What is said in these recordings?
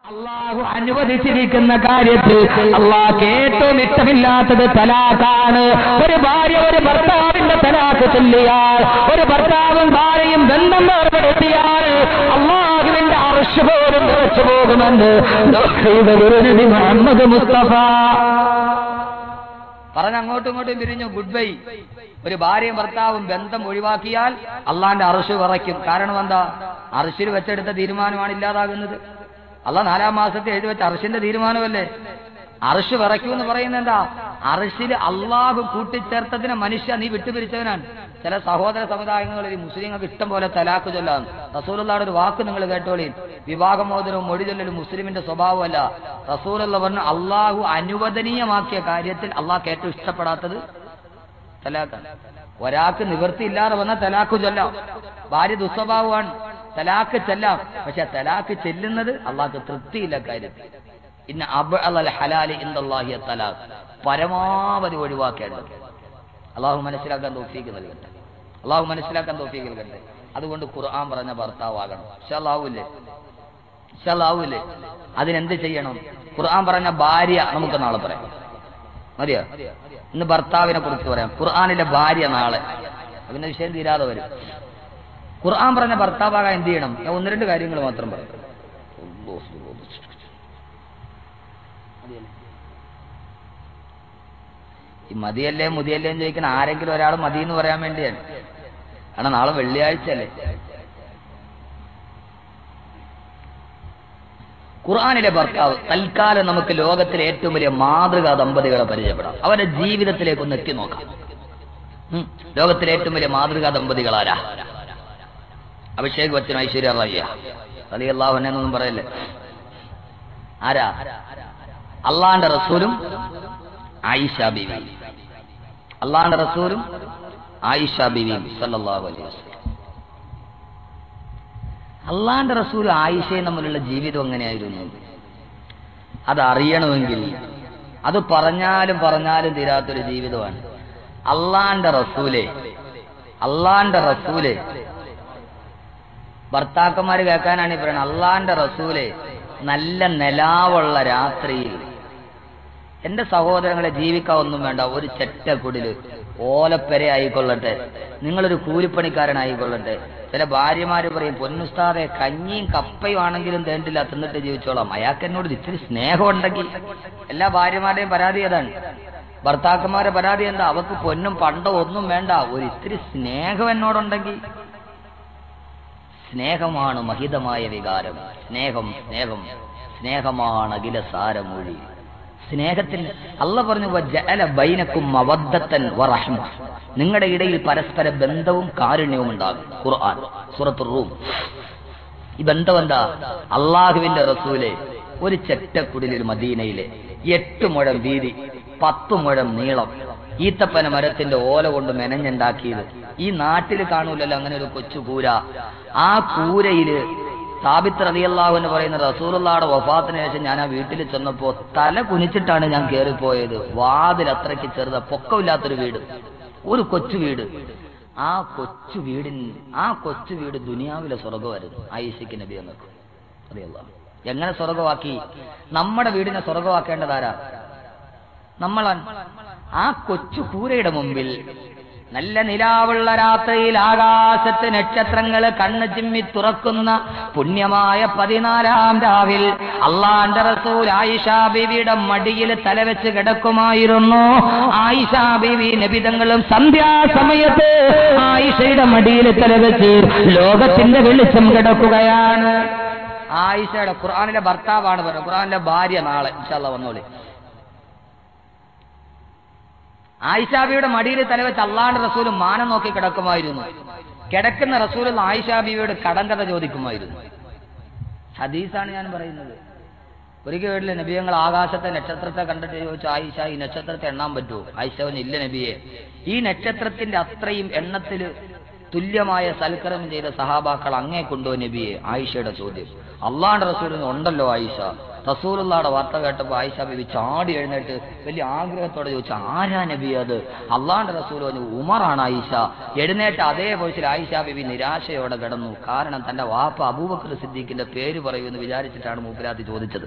അള്ളാഹു അനുവദിച്ചിരിക്കുന്ന കാര്യത്തിൽ അള്ളാഹ് ഏറ്റവും ഇഷ്ടമില്ലാത്തത് തലാഖാണ് ഒരു ഭാര്യ ഒരു ഭർത്താവിന്റെ തലാഖ് ചൊല്ലിയാൽ ഒരു ഭർത്താവും ഭാര്യയും ബന്ധം ഏർപ്പെടുത്തിയാൽ അള്ളാഹുവിന്റെ അർഷ പോലും നിറച്ചു പോകുമെന്ന് നബി മുഹമ്മദ് മുസ്തഫ പറഞ്ഞ അങ്ങോട്ടും ഇങ്ങോട്ടും പിരിഞ്ഞു ഗുഡ് ബൈ ഒരു ഭാര്യയും ഭർത്താവും ബന്ധം ഒഴിവാക്കിയാൽ അള്ളാന്റെ അറുഷ് വിറയ്ക്കും കാരണം എന്താ അറുഷിൽ വെച്ചെടുത്ത തീരുമാനമാണ് ഇല്ലാതാകുന്നത് അല്ല നാലാം മാസത്തെ എഴുതി വെച്ച അർഷിന്റെ തീരുമാനമല്ലേ അർഷ് വിറയ്ക്കൂ എന്ന് പറയുന്നത് എന്താ അർഷിൽ അള്ളാഹു കൂട്ടിച്ചേർത്തതിനെ മനുഷ്യ നീ വിട്ടുപിരിച്ചവനാണ് ചില സഹോദര സമുദായങ്ങളിൽ മുസ്ലിങ്ങൾക്ക് ഇഷ്ടം പോലെ തലാക്ക് ചൊല്ലാം റസൂലുള്ളാടെ ഒരു വാക്ക് നിങ്ങൾ കേട്ടോളി വിവാഹമോദനവും മൊഴി ചൊല്ലലും മുസ്ലിമിന്റെ സ്വഭാവമല്ല റസൂലുള്ള പറഞ്ഞു അള്ളാഹു അനുവദനീയമാക്കിയ കാര്യത്തിൽ അള്ളാഹ് ഏറ്റവും ഇഷ്ടപ്പെടാത്തത് തലാഖാണ് ഒരാൾക്ക് നിവൃത്തിയില്ലാതെ വന്ന തലാഖ് ചൊല്ലാം ഭാര്യ ദുസ്വഭാവമാണ് തലാഖ് ചെല്ലാം പക്ഷെ തലാഖ് ചെല്ലുന്നത് അള്ളാഹ്ക്ക് തൃപ്തിയില്ല കാര്യത്തിൽ ഇന്ന അബ് അൽ ഹലാലി ഇന്ദാഹിയ തലാഖ് പരമാവധി ഒഴിവാക്കേണ്ടത് അള്ളാഹു മനസ്സിലാക്കാൻ തോഫീക്ക് നൽകട്ടെ അള്ളാഹു മനസ്സിലാക്കാൻ തോഫീക്ക് നൽകട്ടെ അതുകൊണ്ട് ഖുർആൻ പറഞ്ഞ ഭർത്താവാകണം ഷലാവൂല്ലേ ഷലാവൂല്ലേ അതിനെന്ത് ചെയ്യണം ഖുർആൻ പറഞ്ഞ ഭാര്യ നമുക്ക് നാളെ പറയാം മതിയോ ഇന്ന് ഭർത്താവിനെ കുറിച്ച് പറയാം ഖുർആാനിലെ ഭാര്യ നാളെ അതിന്റെ വിഷയം തീരാതെ വരും ഖുർആൻ പറഞ്ഞ ഭർത്താവാകാൻ എന്ത് ചെയ്യണം ഞാൻ ഒന്ന് രണ്ട് കാര്യങ്ങൾ മാത്രം പറയാം ഈ മതിയല്ലേ മുതിയല്ലേ എന്ന് ചോദിക്കുന്ന ആരെങ്കിലും ഒരാൾ മതി എന്ന് പറയാൻ വേണ്ടിയാണ് കാരണം നാളെ വെള്ളിയാഴ്ച അല്ലേ ഖുർആാനിലെ ഭർത്താവ് തൽക്കാലം നമുക്ക് ലോകത്തിലെ ഏറ്റവും വലിയ മാതൃകാ ദമ്പതികളെ പരിചയപ്പെടാം അവരുടെ ജീവിതത്തിലേക്ക് ഒന്ന് എത്തി നോക്കാം ഉം. ലോകത്തിലെ ഏറ്റവും വലിയ മാതൃകാ ദമ്പതികളാരാ അഭിഷേക് ബച്ചൻ ഐശ്വര്യ റായിയ അലി അള്ളാഹുനൊന്നും പറയല്ലേ ആരാ അള്ളാന്റെ റസൂലും ആയിഷ ബിവി അള്ളാന്റെ റസൂലും ആയിഷ ബിവിയും സല്ലല്ലാഹു അലൈഹി വസല്ലം അള്ളാന്റെ റസൂൽ ആയിഷയും തമ്മിലുള്ള ജീവിതം എങ്ങനെയായിരുന്നു അത് അറിയണമെങ്കിൽ അത് പറഞ്ഞാലും പറഞ്ഞാലും തീരാത്തൊരു ജീവിതമാണ് അള്ളാന്റെ റസൂലെ അള്ളാന്റെ റസൂലെ ഭർത്താക്കന്മാര് കേൾക്കാനാണ് ഈ പറയുന്നത് അള്ളാന്റെ റസൂലെ നല്ല നിലാവുള്ള രാത്രിയിൽ എന്റെ സഹോദരങ്ങളെ ജീവിക്കാവൊന്നും വേണ്ട ഒരു ചെറ്റക്കുടില് ഓലപ്പെര ആയിക്കൊള്ളട്ടെ നിങ്ങളൊരു കൂലിപ്പണിക്കാരനായിക്കൊള്ളട്ടെ ചില ഭാര്യമാര് പറയും പൊന്നുസ്താതെ കഞ്ഞിയും കപ്പയും ആണെങ്കിലും തേണ്ടില്ല തിന്നിട്ട് ജീവിച്ചോളാം അയാൾക്ക് എന്നോട് ഇത്തിരി സ്നേഹമുണ്ടെങ്കിൽ എല്ലാ ഭാര്യമാരുടെയും പരാതി അതാണ് ഭർത്താക്കന്മാരെ പരാതി എന്താ അവക്ക് പൊന്നും പണ്ടോ ഒന്നും വേണ്ട ഒരു ഇത്തിരി സ്നേഹം എന്നോടുണ്ടെങ്കിൽ സ്നേഹമാണ് മഹിതമായ വികാരം സ്നേഹം സ്നേഹം സ്നേഹമാണ് അഖില സാരമൊഴി സ്നേഹത്തിന് അല്ല പറഞ്ഞു "വജഅല ബൈനക്കും മവദ്ദത്തൻ വറഹ്മ നിങ്ങളുടെ ഇടയിൽ പരസ്പര ബന്ധവും കാരുണ്യവും ഉണ്ടാകും ഖുർആൻ സൂറത്തുർ റൂം ഈ ബന്ധം എന്താ അള്ളാഹുവിന്റെ റസൂലെ ഒരു ചെറ്റക്കുടിലിൽ മദീനയിലെ എട്ട് മുഴം വീതി പത്ത് മുഴം നീളം ഈത്തപ്പന മരത്തിന്റെ ഓല കൊണ്ട് മെനഞ്ഞുണ്ടാക്കിയത് ഈ നാട്ടിൽ കാണൂലല്ലോ അങ്ങനെ ഒരു കൊച്ചു കൂര ആ കൂരയില് സാബിത്ത് റളിയല്ലാഹു എന്ന് പറയുന്ന റസൂലുള്ളാടെ വഫാത്തിന് ശേഷം ഞാൻ ആ വീട്ടിൽ ചെന്നപ്പോ തല കുനിച്ചിട്ടാണ് ഞാൻ കയറിപ്പോയത് വാതിൽ അത്രയ്ക്ക് ചെറുത പൊക്കമില്ലാത്തൊരു വീട് ഒരു കൊച്ചു വീട് ആ കൊച്ചു വീടിൻ ആ കൊച്ചു വീട് ദുനിയാവിലെ സ്വർഗമായിരുന്നു ആയിഷയ്ക്ക് നബി എന്നൊക്കെ അറിയല്ല എങ്ങനെ സ്വർഗമാക്കി നമ്മുടെ വീടിനെ സ്വർഗമാക്കേണ്ടതാരാ നമ്മളാണ് ആ കൊച്ചു കൂരയുടെ മുമ്പിൽ നല്ല നിലാവുള്ള രാത്രിയിൽ ആകാശത്ത് നക്ഷത്രങ്ങൾ കണ്ണ് ചിമ്മി തുറക്കുന്ന പുണ്യമായ പതിനാലാം രാവിൽ അള്ളാന്റെ റസൂൽ ആയിഷ ബീവിയുടെ മടിയിൽ തലവെച്ച് കിടക്കുമായിരുന്നു ആയിഷ ബീവി നബിതങ്ങളും സന്ധ്യാസമയത്ത് ആയിഷയുടെ മടിയിൽ തലവെച്ച് ലോകത്തിന്റെ വെളിച്ചം കിടക്കുകയാണ് ആയിഷയുടെ ഖുർആാനിലെ ഭർത്താവാണ് പറയുന്നത് ഖുർആാനിലെ ഭാര്യ നാളെ ഇൻഷാല്ല വന്നോളി ആയിഷാബിയുടെ മടിയിൽ തലവെച്ച് അള്ളാന്റെ റസൂല് മാനം നോക്കി കിടക്കുമായിരുന്നു കിടക്കുന്ന റസൂൽ ആയിഷാബിയോട് കടങ്കഥ ചോദിക്കുമായിരുന്നു ഹദീസാണ് ഞാൻ പറയുന്നത് ഒരിക്കൽ വീട്ടിലെ നബിയങ്ങൾ ആകാശത്തെ നക്ഷത്രത്തെ കണ്ടിട്ട് ചോദിച്ചു ആയിഷ ഈ നക്ഷത്രത്തെ എണ്ണാൻ പറ്റുമോ ആയിഷ പറഞ്ഞു ഇല്ല നബിയെ ഈ നക്ഷത്രത്തിന്റെ അത്രയും എണ്ണത്തിൽ തുല്യമായ സൽക്കരം ചെയ്ത സഹാബാക്കൾ അങ്ങേ കൊണ്ടോ നബിയെ ആയിഷയുടെ ചോദ്യം അള്ളാന്റെ റസൂലിന് ഉണ്ടല്ലോ ആയിഷ റസൂലുള്ളാടെ വാർത്ത കേട്ടപ്പോൾ ആയിഷ ബിബി ചാടി എഴുന്നേറ്റ് വലിയ ആഗ്രഹത്തോടെ ചോദിച്ചു ആരാ നബി അത് അള്ളാന്റെ റസൂൽ പറഞ്ഞു ഉമറാണ് ആയിഷ എഴുന്നേറ്റ് അതേ വോയിസിൽ ആയിഷ ബിബി നിരാശയോടെ കിടന്നു കാരണം തന്റെ വാപ്പ അബൂബക്കർ സിദ്ദീഖിന്റെ പേര് പറയുമെന്ന് വിചാരിച്ചിട്ടാണ് മൂപ്പിലാത്തി ചോദിച്ചത്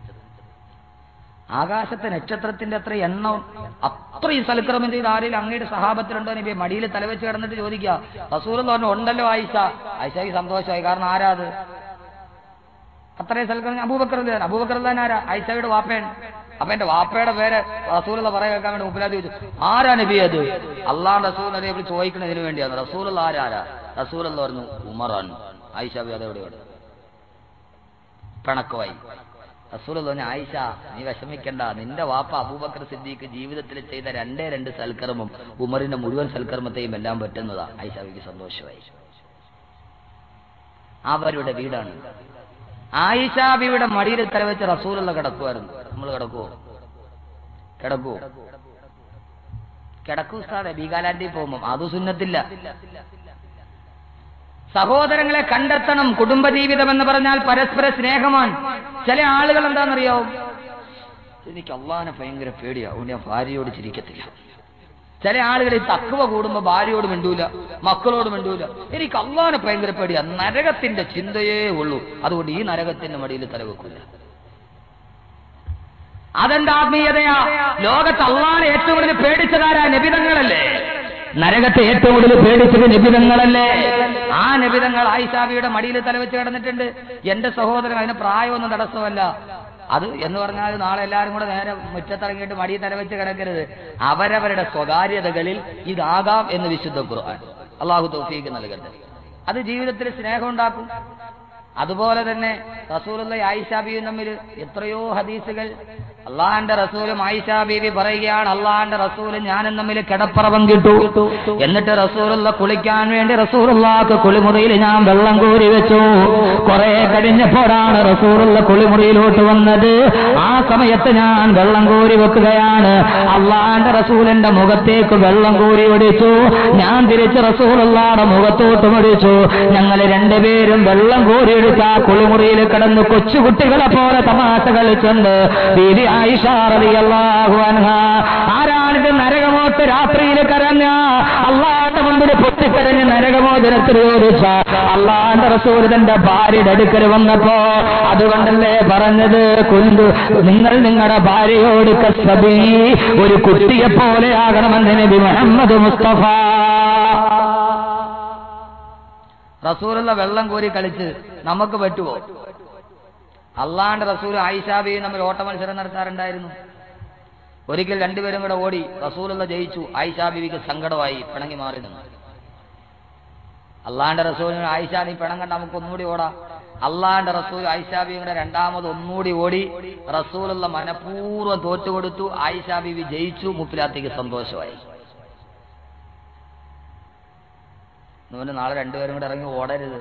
ആകാശത്തെ നക്ഷത്രത്തിന്റെ അത്ര എണ്ണം അത്രയും സൽക്രമം ചെയ്ത് ആരെങ്കിലും അങ്ങയുടെ സഹാബത്തിലുണ്ടോ നബി മടിയിൽ തലവെച്ച് കിടന്നിട്ട് ചോദിക്കുക റസൂൽ എന്ന് പറഞ്ഞു ഉണ്ടല്ലോ ആയിഷ ആയിഷയ്ക്ക് സന്തോഷമായി കാരണം ആരാ അത് അത്രയും സൽക്രമം അബൂബക്കർ അബൂബക്കർ തന്നെ ആരാ ആയിഷയുടെ വാപ്പയാണ് അപ്പൊ എന്റെ വാപ്പയുടെ പേര് റസൂലുള്ള പറയാൻ കേൾക്കാൻ വേണ്ടി മുപ്പിലാത്തി ചോദിച്ചു ആരാ നബി അത് അള്ളാഹ് റസൂൽ നബി ഇവിടെ ചോദിക്കുന്നതിന് വേണ്ടിയാണ് റസൂലുള്ള ആരാരാ റസൂൽ എന്ന് പറഞ്ഞു ഉമറാണ് ആയിഷ ബി അതെവിടെയാണ് പിണക്കമായി റസൂൽ പറഞ്ഞു ആയിഷ നീ വിഷമിക്കണ്ട നിന്റെ വാപ്പ അബൂബക്കർ സിദ്ദീഖ് ജീവിതത്തിൽ ചെയ്ത രണ്ടേ രണ്ട് സൽക്കർമ്മം ഉമറിന്റെ മുഴുവൻ സൽക്കർമ്മത്തെയും എല്ലാം പറ്റുന്നതാ ആയിഷ ബിക്ക് സന്തോഷമായി അവരുടെ വീടാണ് ആയിഷ ബിയുടെ മടിയിൽ തലവെച്ച് റസൂലുള്ള കിടക്കുമായിരുന്നു നമ്മൾ കിടക്കുവോ കിടക്കുവോ കിടക്കൂ ഉസ്താദെ ബീഗാലാൻഡിൽ പോകുമ്പോൾ അത് സുന്നത്തില്ല സഹോദരങ്ങളെ കണ്ടെത്തണം കുടുംബജീവിതം എന്ന് പറഞ്ഞാൽ പരസ്പര സ്നേഹമാണ് ചില ആളുകൾ എന്താണെന്നറിയോ എനിക്ക് അള്ളാനെ ഭയങ്കര പേടിയാ അതുകൊണ്ട് ഞാൻ ഭാര്യയോട് ചിരിക്കത്തില്ല ചില ആളുകൾ ഈ തക്കുവ കൂടുമ്പോ ഭാര്യയോട് മിണ്ടൂല മക്കളോട് മിണ്ടൂല എനിക്ക് അള്ളാനെ ഭയങ്കര പേടിയാ നരകത്തിന്റെ ചിന്തയേ ഉള്ളൂ അതുകൊണ്ട് ഈ നരകത്തിന്റെ മടിയിൽ തലവെക്കൂല അതെന്താ ആത്മീയതയാ ലോകത്ത് അള്ളാനെ ഏറ്റവും കൂടുതൽ പേടിച്ചതാരാ നബിതങ്ങളല്ലേ നരകത്തെ ഏറ്റവും കൂടുതൽ പേടിച്ചത് നിബിധങ്ങളല്ലേ ആ നബിതങ്ങൾ ആയിഷാബിയുടെ മടിയിൽ തലവെച്ച് കിടന്നിട്ടുണ്ട് എന്റെ സഹോദരൻ അതിന് പ്രായമൊന്നും തടസ്സമല്ല അത് എന്ന് പറഞ്ഞാൽ നാളെ എല്ലാവരും കൂടെ നേരെ മുറ്റത്തിറങ്ങിയിട്ട് മടിയിൽ തലവെച്ച് കിടക്കരുത് അവരവരുടെ സ്വകാര്യതകളിൽ ഇതാകാം എന്ന് വിശുദ്ധ ഖുർആൻ അള്ളാഹു തൗഫീക്ക് നൽകട്ടെ അത് ജീവിതത്തിൽ സ്നേഹം ഉണ്ടാക്കും അതുപോലെ തന്നെ റസൂലുള്ള ആയിഷാ ബീവിയും തമ്മിൽ എത്രയോ ഹദീസുകൾ അള്ളാന്റെ റസൂലും ആയിഷാ ബീവി പറയുകയാണ് അള്ളാന്റെ റസൂലും ഞാനും തമ്മിൽ കിടപ്പറവം കിട്ടു എന്നിട്ട് റസൂലുള്ള കുളിക്കാൻ വേണ്ടി റസൂലുള്ളാക്ക് കുളിമുറിയിൽ ഞാൻ വെള്ളം കോരി വെച്ചു കുറെ കഴിഞ്ഞപ്പോഴാണ് റസൂലുള്ള കുളിമുറിയിലോട്ട് വന്നത് ആ സമയത്ത് ഞാൻ വെള്ളം കോരി വെക്കുകയാണ് അള്ളാന്റെ റസൂലിന്റെ മുഖത്തേക്ക് വെള്ളം കോരി ഒടിച്ചു ഞാൻ തിരിച്ച് റസൂലുള്ളാടെ മുഖത്തോട്ട് ഒടിച്ചു ഞങ്ങൾ രണ്ടുപേരും വെള്ളം കോരി എടുത്ത് ആ കുളിമുറിയിൽ കിടന്ന് കൊച്ചുകുട്ടികളെ പോലെ തമാശ കളിച്ചുണ്ട് ബീവി ആയിഷ റളിയല്ലാഹു അൻഹ ആരാണിത് നരകമോട്ട് രാത്രിയിൽ കരഞ്ഞ അള്ളാന്റെ മുമ്പിൽ പൊട്ടിക്കരഞ്ഞ് നരകമോചനത്തിൽ ചോദിച്ച അള്ളാന്റെ റസൂൽ തന്റെ ഭാര്യയുടെ അടുക്കൽ വന്നപ്പോ അതുകൊണ്ടല്ലേ പറഞ്ഞത് കുന്തു നിങ്ങൾ നിങ്ങളുടെ ഭാര്യയോട് കസ്സബി ഒരു കുട്ടിയെ പോലെ ആകണമെന്ന് നബി മുഹമ്മദ് മുസ്തഫ റസൂലുള്ള വെള്ളം കോരി കളിച്ച് നമുക്ക് പറ്റുമോ അള്ളാന്റെ റസൂൽ ആയിഷാബിയും തമ്മിൽ ഓട്ട മത്സരം നടത്താറുണ്ടായിരുന്നു ഒരിക്കൽ രണ്ടുപേരും കൂടെ ഓടി റസൂലുള്ള ജയിച്ചു ആയിഷാബിക്ക് സങ്കടമായി പിണങ്ങി മാറി നിന്നു അള്ളാന്റെ റസൂലിന് ആയിഷ നീ പിണം കണ്ട നമുക്ക് ഒന്നുകൂടി ഓടാം അള്ളാന്റെ റസൂൽ ആയിഷാബിയും കൂടെ രണ്ടാമത് ഒന്നുകൂടി ഓടി റസൂലുള്ള മനഃപൂർവ്വം തോറ്റുകൊടുത്തു ആയിഷാബിബി ജയിച്ചു മുപ്പിലാത്തേക്ക് സന്തോഷമായി അതുകൊണ്ട് നാളെ രണ്ടുപേരും കൂടെ ഇറങ്ങി ഓടരുത്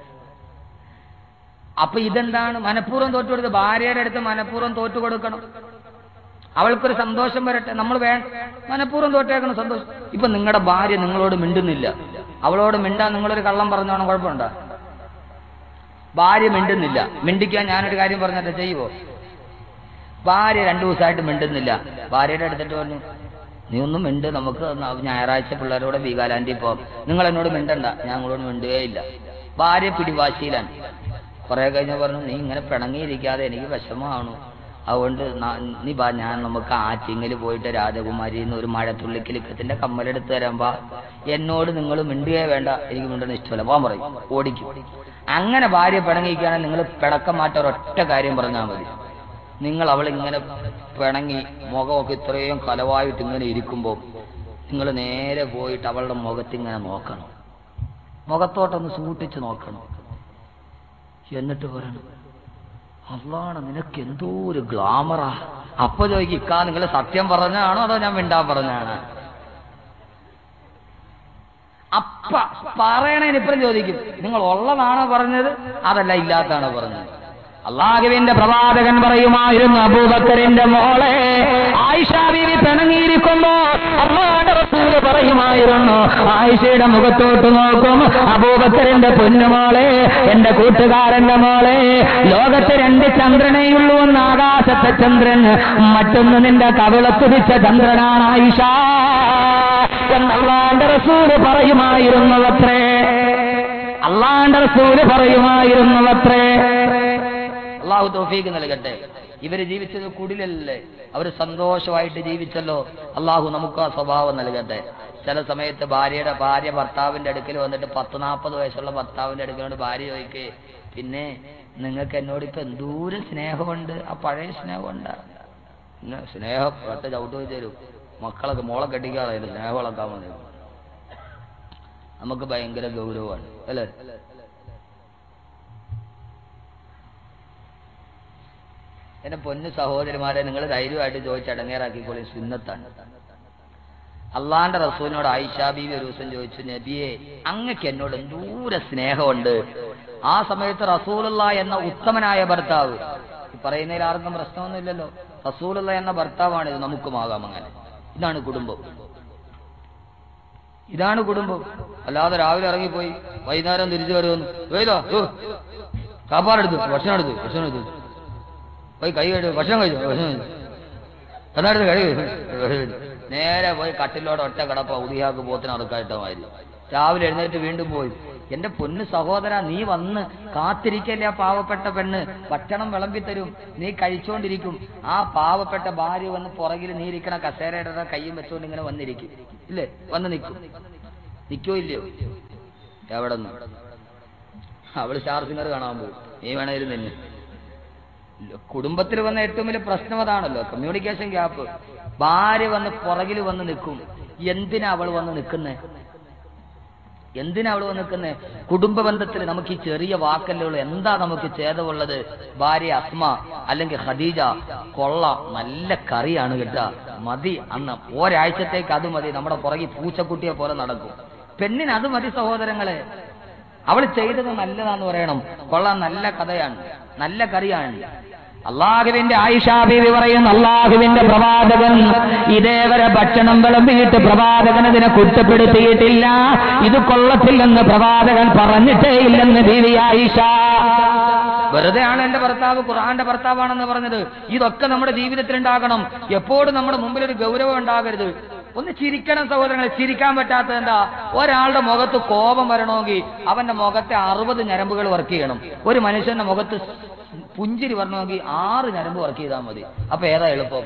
അപ്പൊ ഇതെന്താണ് മനഃപൂർവ്വം തോറ്റു കൊടുത്ത് ഭാര്യയുടെ അടുത്ത് മനഃപൂർവ്വം തോറ്റു കൊടുക്കണം അവൾക്കൊരു സന്തോഷം വരട്ടെ നമ്മൾ വേ മനഃപൂർവ്വം തോറ്റേക്കണം സന്തോഷം ഇപ്പൊ നിങ്ങളുടെ ഭാര്യ നിങ്ങളോട് മിണ്ടുന്നില്ല അവളോട് മിണ്ടാൻ നിങ്ങളൊരു കള്ളം പറഞ്ഞോണം കുഴപ്പമുണ്ടോ ഭാര്യ മിണ്ടുന്നില്ല മിണ്ടിക്കാൻ ഞാനൊരു കാര്യം പറഞ്ഞിട്ട് ചെയ്യുവോ ഭാര്യ രണ്ടു ദിവസമായിട്ട് മിണ്ടുന്നില്ല ഭാര്യയുടെ അടുത്തിട്ട് പറഞ്ഞു നീ ഒന്നും മിണ്ട് നമുക്ക് ന- ഞായറാഴ്ച പിള്ളേരോട് ബീഗാലാൻഡിൽ പോകാം നിങ്ങൾ എന്നോട് മിണ്ടണ്ട ഞാൻ നിങ്ങളോട് മിണ്ടുകയില്ല ഭാര്യ പിടിവാശിയിലാണ് കുറെ കഴിഞ്ഞ് പറഞ്ഞു നീ ഇങ്ങനെ പിണങ്ങിയിരിക്കാതെ എനിക്ക് വിഷമമാണു അതുകൊണ്ട് ന- നീ ബാ ഞാൻ നമുക്ക് ആറ്റിങ്ങൽ പോയിട്ട് രാജകുമാരി എന്ന് ഒരു മഴത്തുള്ളി കിലുക്കത്തിന്റെ കമ്മലെടുത്ത് തരാമ്പാ എന്നോട് നിങ്ങൾ മിണ്ടുകയേ വേണ്ട എനിക്ക് മിണ്ടുന്ന ഇഷ്ടമല്ല പോകാൻ പറയും ഓടിക്കും അങ്ങനെ ഭാര്യ പിണങ്ങിയിരിക്കുകയാണെങ്കിൽ നിങ്ങൾ പിണക്കം മാറ്റ ഒരൊറ്റ കാര്യം പറഞ്ഞാൽ മതി നിങ്ങൾ അവളിങ്ങനെ പിണങ്ങി മുഖമൊക്കെ ഇത്രയും കലവായിട്ട് ഇങ്ങനെ ഇരിക്കുമ്പോൾ നിങ്ങൾ നേരെ പോയിട്ട് അവളുടെ മുഖത്തിങ്ങനെ നോക്കണം മുഖത്തോട്ടൊന്ന് സൂട്ടിച്ച് നോക്കണം എന്നിട്ട് പറയണം അള്ളാണ് നിനക്ക് എന്തോ ഒരു ഗ്ലാമറാ അപ്പൊ ചോദിക്കും ഇക്കാ നിങ്ങൾ സത്യം പറഞ്ഞാണോ അതോ ഞാൻ മിണ്ടാൻ പറഞ്ഞാണ് അപ്പ പറയണേന് ഇപ്പഴും ചോദിക്കും നിങ്ങൾ ഉള്ളതാണോ പറഞ്ഞത് അതല്ല ഇല്ലാത്താണോ പറഞ്ഞത് അള്ളാഹുവിന്റെ പ്രവാചകൻ പറയുമായിരുന്നു അബൂബക്കറിന്റെ മോളെ ആയിഷ ബീവി പിണങ്ങിയിരിക്കുമ്പോ അള്ളാഹുന്റെ റസൂല് പറയും പറയുമായിരുന്നു ആയിഷയുടെ മുഖത്തോട്ട് നോക്കും അബൂബക്കറിന്റെ പൊന്നുമോളെ എന്റെ കൂട്ടുകാരന്റെ മോളെ ലോകത്ത് രണ്ട് ചന്ദ്രനെയുള്ളൂ എന്ന് ആകാശത്തെ ചന്ദ്രൻ മറ്റൊന്ന് നിന്റെ കവിളത്തുതിച്ച ചന്ദ്രനാണ് ആയിഷ എന്നല്ലാന്റെ റസൂല് പറയുമായിരുന്നവത്രേ അള്ളാന്റെ റസൂല് പറയുമായിരുന്നവത്രേ അള്ളാഹു തോഫീക്ക് നൽകട്ടെ ഇവര് ജീവിച്ചത് കുടിലല്ലേ അവർ സന്തോഷമായിട്ട് ജീവിച്ചല്ലോ അള്ളാഹു നമുക്ക് ആ സ്വഭാവം നൽകട്ടെ ചില സമയത്ത് ഭാര്യയുടെ ഭാര്യ ഭർത്താവിന്റെ അടുക്കൽ വന്നിട്ട് പത്ത് നാൽപ്പത് വയസ്സുള്ള ഭർത്താവിന്റെ അടുക്കലോട് ഭാര്യ ചോദിക്കേ പിന്നെ നിങ്ങൾക്ക് എന്നോട് ഇപ്പൊ എന്തോരം സ്നേഹമുണ്ട് ആ പഴയ സ്നേഹമുണ്ട് പിന്നെ സ്നേഹം ഒറ്റ ചവിട്ട് വെച്ച് തരും മക്കളൊക്കെ മോളെ കെട്ടിക്കാറായാലും സ്നേഹം വളർത്താൻ മതി നമുക്ക് ഭയങ്കര ഗൗരവമാണ് അല്ലേ എന്റെ പൊന്നു സഹോദരിമാരെ നിങ്ങൾ ധൈര്യമായിട്ട് ചോദിച്ച് അടങ്ങേറാക്കിക്കോളി സുന്നത്താണ് അള്ളാന്റെ റസൂലിനോട് ആയിഷാ ബീവി ഒരു ദിവസം ചോദിച്ചു നബിയെ അങ്ങക്ക് എന്നോട് എന്തൂര സ്നേഹമുണ്ട് ആ സമയത്ത് റസൂലുള്ള എന്ന ഉത്തമനായ ഭർത്താവ് ഈ പറയുന്നതിൽ ആർക്കും പ്രശ്നമൊന്നുമില്ലല്ലോ റസൂലുള്ള എന്ന ഭർത്താവാണ് ഇത് നമുക്കുമാകാം അങ്ങനെ ഇതാണ് കുടുംബം ഇതാണ് കുടുംബം അല്ലാതെ രാവിലെ ഇറങ്ങിപ്പോയി വൈകുന്നേരം തിരിച്ചു വരുമെന്ന് വേദോ കാപ്പാടെടുത്തു ഭക്ഷണം എടുത്തു ഭക്ഷണം എടുത്തു പോയി കൈ കഴിച്ചു ഭക്ഷണം കഴിച്ചു ഭക്ഷണം കഴിച്ചു എന്നാടുത്ത് കൈ കഴിച്ചു നേരെ പോയി കട്ടിലോടെ ഒറ്റ കിടപ്പ ഉദിയാക്ക് പോത്തിന് അതൊക്കെയായിട്ടമാതിരി രാവിലെ എഴുന്നേറ്റ് വീണ്ടും പോയി എന്റെ പൊന്ന് സഹോദര നീ വന്ന് കാത്തിരിക്കല്ലേ ആ പാവപ്പെട്ട പെണ്ണ് ഭക്ഷണം വിളമ്പിത്തരും നീ കഴിച്ചുകൊണ്ടിരിക്കും ആ പാവപ്പെട്ട ഭാര്യ വന്ന് പുറകിൽ നീ ഇരിക്കണ കസേരയുടെ കയ്യും വെച്ചുകൊണ്ട് ഇങ്ങനെ വന്നിരിക്കും ഇല്ലേ വന്ന് നിൽക്കും നിൽക്കോ ഇല്ലയോ എവിടെ നിന്ന് അവള് സ്റ്റാർ സിംഗർ കാണാൻ പോകും നീ വേണേലും തന്നെ കുടുംബത്തിൽ വന്ന ഏറ്റവും വലിയ പ്രശ്നം അതാണല്ലോ കമ്മ്യൂണിക്കേഷൻ ഗ്യാപ്പ് ഭാര്യ വന്ന് പുറകിൽ വന്ന് നിൽക്കും എന്തിനാ അവൾ വന്ന് നിൽക്കുന്നേ എന്തിനാ അവൾ വന്ന് നിൽക്കുന്നേ കുടുംബ ബന്ധത്തിൽ നമുക്ക് ഈ ചെറിയ വാക്കല്ലേ ഉള്ളൂ എന്താ നമുക്ക് ഛേദമുള്ളത് ഭാര്യ അസ്മ അല്ലെങ്കിൽ ഖദീജ കൊള്ള നല്ല കറിയാണ് കേട്ടാ മതി അന്ന് ഒരാഴ്ചത്തേക്ക് അത് മതി നമ്മുടെ പുറകിൽ പൂച്ചക്കുട്ടിയെ പോലെ നടക്കും പെണ്ണിന് അത് മതി സഹോദരങ്ങളെ അവൾ ചെയ്തത് നല്ലതാന്ന് പറയണം കൊള്ളാൻ നല്ല കഥയാണ് നല്ല കറിയാണ് അള്ളാഹുവിന്റെ ആയിഷ ബീവി പറയുന്നു അള്ളാഹുവിന്റെ പ്രവാചകൻ ഇതേവരെ ഭക്ഷണം വിളമ്പിയിട്ട് പ്രവാചകൻ ഇതിനെ കുറ്റപ്പെടുത്തിയിട്ടില്ല ഇത് കൊള്ളത്തില്ലെന്ന് പ്രവാചകൻ പറഞ്ഞിട്ടേ ഇല്ലെന്ന് ബീവി ആയിഷ വെറുതെയാണ് എന്റെ ഭർത്താവ് ഖുർആന്റെ ഭർത്താവാണെന്ന് പറഞ്ഞത് ഇതൊക്കെ നമ്മുടെ ജീവിതത്തിൽ ഉണ്ടാകണം എപ്പോഴും നമ്മുടെ മുമ്പിൽ ഒരു ഗൗരവം ഉണ്ടാകരുത് ഒന്ന് ചിരിക്കണം സഹോദരങ്ങളെ ചിരിക്കാൻ പറ്റാത്തത് എന്താ ഒരാളുടെ മുഖത്ത് കോപം വരണമെങ്കിൽ അവന്റെ മുഖത്തെ അറുപത് ഞരമ്പുകൾ വർക്ക് ചെയ്യണം ഒരു മനുഷ്യന്റെ മുഖത്ത് പുഞ്ചിരി വരണമെങ്കിൽ ആറ് ഞരമ്പ് വർക്ക് ചെയ്താൽ മതി അപ്പൊ ഏതാ എളുപ്പം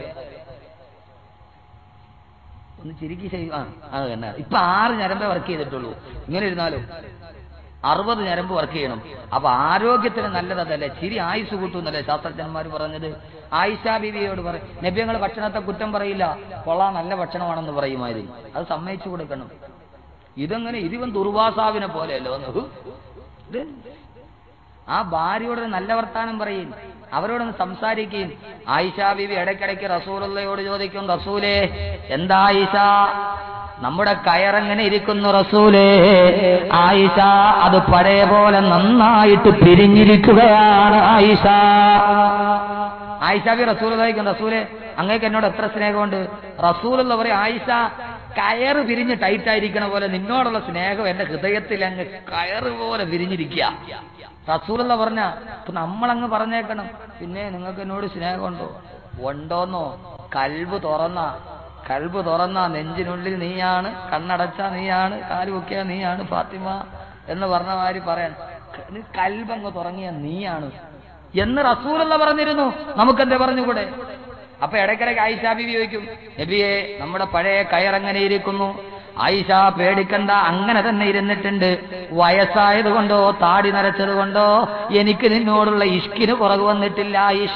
ഒന്ന് ചിരിക്കി ചെയ്യും ആ അത് തന്നെ ഇപ്പൊ ആറ് ഞരമ്പേ വർക്ക് ചെയ്തിട്ടുള്ളൂ ഇങ്ങനെ ഇരുന്നാലും അറുപത് ഞരമ്പ് വർക്ക് ചെയ്യണം അപ്പൊ ആരോഗ്യത്തിന് നല്ലതല്ലേ ചിരി ആയുസ് കൂട്ടുന്നല്ലേ ശാസ്ത്രജ്ഞന്മാർ പറഞ്ഞത് ആയിഷാ ബീവിയോട് പറയും നബ്യങ്ങൾ ഭക്ഷണത്തെ കുറ്റം പറയില്ല കൊള്ളാൻ നല്ല ഭക്ഷണമാണെന്ന് പറയുമായിരുന്നു അത് സമ്മതിച്ചു കൊടുക്കണം ഇതെങ്ങനെ ഇതിവൻ ദുർവാസാവിനെ പോലെയല്ലോ ഒന്ന് ഹു, ഇത് ആ ഭാര്യയോട് നല്ല വർത്താനം പറയും അവരോടൊന്ന് സംസാരിക്കുകയും ആയിഷാ ബീവി ഇടയ്ക്കിടയ്ക്ക് റസൂലുള്ളയോട് ചോദിക്കും റസൂലേ എന്താ ആയിഷ നമ്മുടെ കയറെങ്ങനെ ഇരിക്കുന്നു റസൂലേ ആയിഷ അത് പഴയ പോലെ നന്നായിട്ട് പിരിഞ്ഞിരിക്കുകയാണ് ആയിഷ ആയിഷാബി റസൂൽ ചോദിക്കും റസൂലെ അങ്ങേക്ക് എന്നോട് എത്ര സ്നേഹമുണ്ട് റസൂലുള്ള പറയും ആയിഷ കയറ് പിരിഞ്ഞ് ടൈറ്റ് ആയിരിക്കണ പോലെ നിന്നോടുള്ള സ്നേഹം എന്റെ ഹൃദയത്തിൽ അങ്ങ് കയറ് പോലെ പിരിഞ്ഞിരിക്കുക റസൂലുള്ള പറഞ്ഞ ഇപ്പൊ നമ്മളങ്ങ് പറഞ്ഞേക്കണം പിന്നെ നിങ്ങൾക്ക് എന്നോട് സ്നേഹമുണ്ടോ ഉണ്ടോന്നോ കൽബ് തുറന്ന കൽബ് തുറന്ന നെഞ്ചിനുള്ളിൽ നീയാണ് കണ്ണടച്ച നീയാണ് കാല് പൊക്കിയ നീയാണ് ഫാത്തിമ എന്ന് പറഞ്ഞ മാതിരി പറയാൻ കൽബങ്ങ് തുറങ്ങിയ നീയാണ് എന്ന് റസൂലുള്ള പറഞ്ഞിരുന്നു നമുക്കെന്തേ പറഞ്ഞുകൂടെ അപ്പൊ ഇടയ്ക്കിടയ്ക്ക് ആയിഷ ബിബി ചോദിക്കും നബിയെ നമ്മുടെ പഴയ കയറങ്ങനെ ഇരിക്കുന്നു ആയിഷ പേടിക്കണ്ട അങ്ങനെ തന്നെ ഇരുന്നിട്ടുണ്ട് വയസ്സായത് കൊണ്ടോ താടി നരച്ചത് കൊണ്ടോ എനിക്ക് നിന്നോടുള്ള ഇഷ്കിന് കുറവ് വന്നിട്ടില്ല ആയിഷ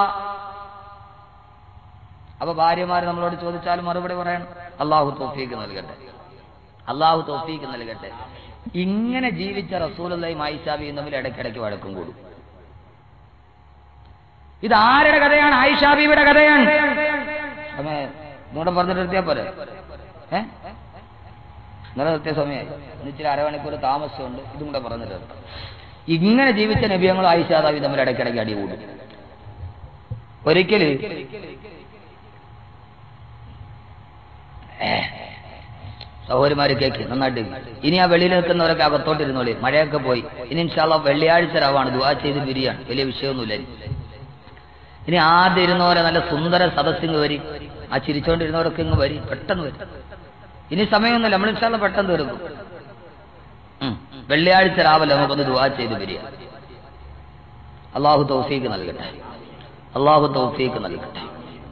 അപ്പൊ ഭാര്യമാര് നമ്മളോട് ചോദിച്ചാലും മറുപടി പറയണം അള്ളാഹു തോഫീക്ക് നൽകട്ടെ അള്ളാഹു തോഫീക്ക് നൽകട്ടെ ഇങ്ങനെ ജീവിച്ച റസൂലയും ആയിഷാബിയും തമ്മിൽ ഇടയ്ക്കിടയ്ക്ക് വഴക്കും കൂടും ഇത് ആരുടെ കഥയാണ് ആയിഷാബിയുടെ കഥയാണ് സമയ നിങ്ങളുടെ പറഞ്ഞിട്ട് നിർത്തിയാ പോരെ ഏ ഇന്നലെ നിർത്തിയ സമയമായി ഇച്ചിരി അരമണിക്കൂർ താമസമുണ്ട് ഇതും കൂടെ പറഞ്ഞിട്ട് നിർത്താം. ഇങ്ങനെ ജീവിച്ച നബിയങ്ങളും ആയിഷാദാബി തമ്മിൽ ഇടയ്ക്കിടയ്ക്ക് അടി കൂടും ഒരിക്കല് സഹോദരിമാര് കേക്ക് നന്നായിട്ട് ഇനി ആ വെളിയിൽ നിൽക്കുന്നവരൊക്കെ അകത്തോട്ടിരുന്നോളി മഴയൊക്കെ പോയി ഇനി ഇൻഷാല്ല വെള്ളിയാഴ്ച രാവാണ് ദുവാ ചെയ്ത് പിരിയാണ് വലിയ വിഷയമൊന്നുമില്ല ഇനി. ഇനി ആദ്യം ഇരുന്നവരെ നല്ല സുന്ദര സദസ്സിങ് വരി ആ ചിരിച്ചോണ്ടിരുന്നവരൊക്കെ ഇങ്ങ് വരി പെട്ടെന്ന് വരും ഇനി സമയമൊന്നുമില്ല നമ്മൾ ഇൻഷാല്ല പെട്ടെന്ന് തീർക്കും ഉം. വെള്ളിയാഴ്ച രാവിലെ നമുക്കൊന്ന് ദുവാ ചെയ്ത് പിരിയാം അള്ളാഹു തൗഫീക്ക് നൽകട്ടെ അള്ളാഹു തൗഫീക്ക് നൽകട്ടെ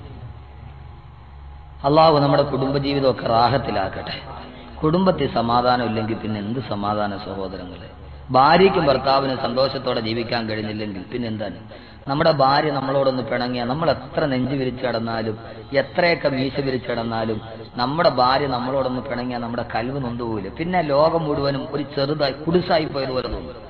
അള്ളാഹു നമ്മുടെ കുടുംബജീവിതമൊക്കെ റാഹത്തിലാക്കട്ടെ കുടുംബത്തിൽ സമാധാനം ഇല്ലെങ്കിൽ പിന്നെ എന്ത് സമാധാനം സഹോദരങ്ങളെ ഭാര്യയ്ക്കും ഭർത്താവിനും സന്തോഷത്തോടെ ജീവിക്കാൻ കഴിഞ്ഞില്ലെങ്കിൽ പിന്നെ എന്താണ് നമ്മുടെ ഭാര്യ നമ്മളോടൊന്ന് പിണങ്ങിയ നമ്മൾ എത്ര നെഞ്ചു വിരിച്ചു കിടന്നാലും എത്രയൊക്കെ മീശ വിരിച്ചു കിടന്നാലും നമ്മുടെ ഭാര്യ നമ്മളോടൊന്ന് പിണങ്ങിയാൽ നമ്മുടെ കൽവ് നൊന്തുപോയില്ല പിന്നെ ലോകം മുഴുവനും ഒരു ചെറുതായി കുടിസായി പോയതുപോലെ തോന്നും